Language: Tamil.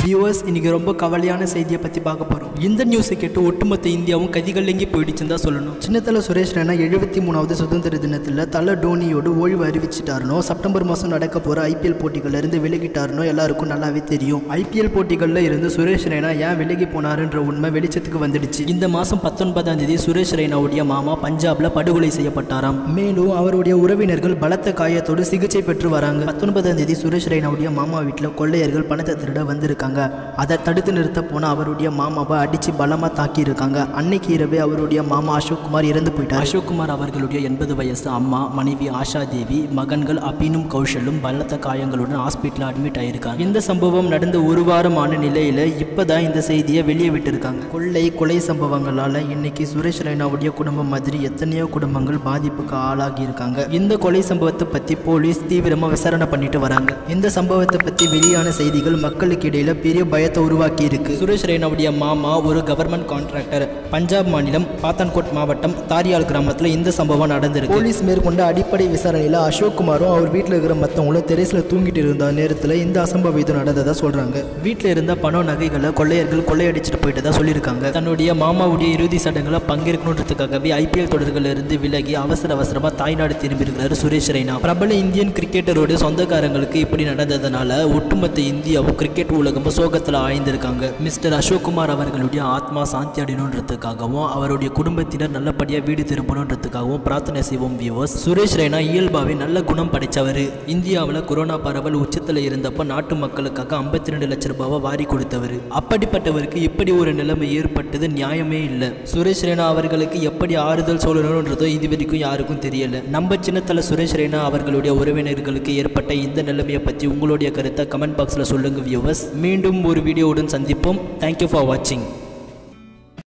வியூவர்ஸ் இன்னைக்கு ரொம்ப கவலையான செய்தியை பற்றி பார்க்க போகிறோம் இந்த நியூஸை கேட்டு ஒட்டுமொத்த இந்தியாவும் கதிகள்லங்கி போயிடுச்சுன்னு தான் சொல்லணும் சின்னத்தல சுரேஷ் ரெய்னா எழுபத்தி மூணாவது சுதந்திர தினத்தில் தல டோனியோட ஓய்வு அறிவிச்சிட்டாருனோ செப்டம்பர் மாதம் நடக்க போகிற ஐபிஎல் போட்டிகள்ல இருந்து விலகிட்டாருனோ எல்லாருக்கும் நல்லாவே தெரியும் ஐபிஎல் போட்டிகளில் இருந்து சுரேஷ் ரெய்னா ஏன் விலகி போனாருன்ற உண்மை வெளிச்சத்துக்கு வந்துடுச்சு இந்த மாதம் பத்தொன்பதாம் தேதி சுரேஷ் ரெய்னாவுடைய மாமா பஞ்சாப்ல படுகொலை செய்யப்பட்டாராம் மேலும் அவருடைய உறவினர்கள் பலத்த காயத்தோடு சிகிச்சை பெற்று வராங்க பத்தொன்பதாம் தேதி சுரேஷ் ரெய்னாவுடைய மாமா வீட்டில் கொள்ளையர்கள் பணத்தை திருட வந்திருக்காங்க அதை தடுத்து நிறுத்த போன அவருடைய மாமாவை அடிச்சு பலமா தாக்கி இருக்காங்க அன்னைக்கு இரவே அவருடைய மாமா அசோக் குமார் இறந்து போயிட்டார் அசோக் குமார் அவர்களுடைய எண்பது வயசு அம்மா மனைவி ஆஷா தேவி மகன்கள் அபினும் கௌஷலும் பலத்த காயங்களுடன் ஹாஸ்பிட்டல் அட்மிட் ஆயிருக்காங்க இந்த சம்பவம் நடந்த ஒரு வாரமான நிலையில இப்பதான் இந்த செய்தியை வெளியே விட்டிருக்காங்க கொள்ளை கொலை சம்பவங்களால இன்னைக்கு சுரேஷ் ரெய்னாவுடைய குடும்பம் மாதிரி எத்தனையோ குடும்பங்கள் பாதிப்புக்கு ஆளாகி இருக்காங்க இந்த கொலை சம்பவத்தை பத்தி போலீஸ் தீவிரமா விசாரணை பண்ணிட்டு வராங்க இந்த சம்பவத்தை பத்தி வெளியான செய்திகள் மக்களுக்கு இடையில பெரிய பயத்தை உருவாக்கி இருக்கு சுரேஷ் ரெய்னாவுடைய மாமா ஒரு கவர்மெண்ட் கான்ட்ராக்டர் பஞ்சாப் மாநிலம் பாத்தான்கோட் மாவட்டம் தாரியால் கிராமத்துல இந்த சம்பவம் நடந்திருக்கு போலீஸ் மேற்கொண்ட அடிப்படை விசாரணையில அசோக் குமாரும் அவர் வீட்டில் இருக்கிற மற்றவங்களும் தெரேசில் தூங்கிட்டு இருந்த நேரத்தில் இந்த அசம்பவிதம் நடந்ததா சொல்றாங்க வீட்டில் இருந்த பணம் நகைகளை கொள்ளையர்கள் கொள்ளையடிச்சிட்டு போயிட்டதா சொல்லியிருக்காங்க தன்னுடைய மாமாவுடைய இறுதி சடங்குல பங்கேற்கணுன்றதுக்காகவே ஐபிஎல் தொடர்கள் இருந்து விலகி அவசர அவசரமா தாய்நாடு திரும்பியிருக்கிறாரு சுரேஷ் ரெய்னா பிரபல இந்தியன் கிரிக்கெட்டரோட சொந்தக்காரங்களுக்கு இப்படி நடந்ததுனால ஒட்டுமொத்த இந்தியாவும் கிரிக்கெட் உலகமும் சோகத்தில் ஆய்ந்திருக்காங்க மிஸ்டர் அசோக் குமார் அவர்களுடைய ஆத்மா சாந்தி அடையணுன்றதுக்காகவும் அவருடைய குடும்பத்தினர் நல்லபடியாக வீடு திரும்பணுன்றதுக்காகவும் பிரார்த்தனை செய்வோம் வியூவர்ஸ் சுரேஷ் ரெய்னா இயல்பாவே நல்ல குணம் படைச்சவர் இந்தியாவில் கொரோனா பரவல் உச்சத்தில் இருந்தப்போ நாட்டு மக்களுக்காக ஐம்பத்தி ரெண்டு லட்ச ரூபாவை வாரி கொடுத்தவர் அப்படிப்பட்டவருக்கு இப்படி ஒரு நிலைமை ஏற்பட்டது நியாயமே இல்லை சுரேஷ் ரெய்னா அவர்களுக்கு எப்படி ஆறுதல் சொல்லணுன்றதோ இது வரைக்கும் யாருக்கும் தெரியல நம்ம சின்னத்தல சுரேஷ் ரெய்னா அவர்களுடைய உறவினர்களுக்கு ஏற்பட்ட இந்த நிலைமையை பற்றி உங்களுடைய கருத்தை கமெண்ட் பாக்ஸில் சொல்லுங்க வியூவர்ஸ் மீண்டும் ஒரு வீடியோவுடன் சந்திப்போம் தேங்க்யூ ஃபார் வாட்சிங்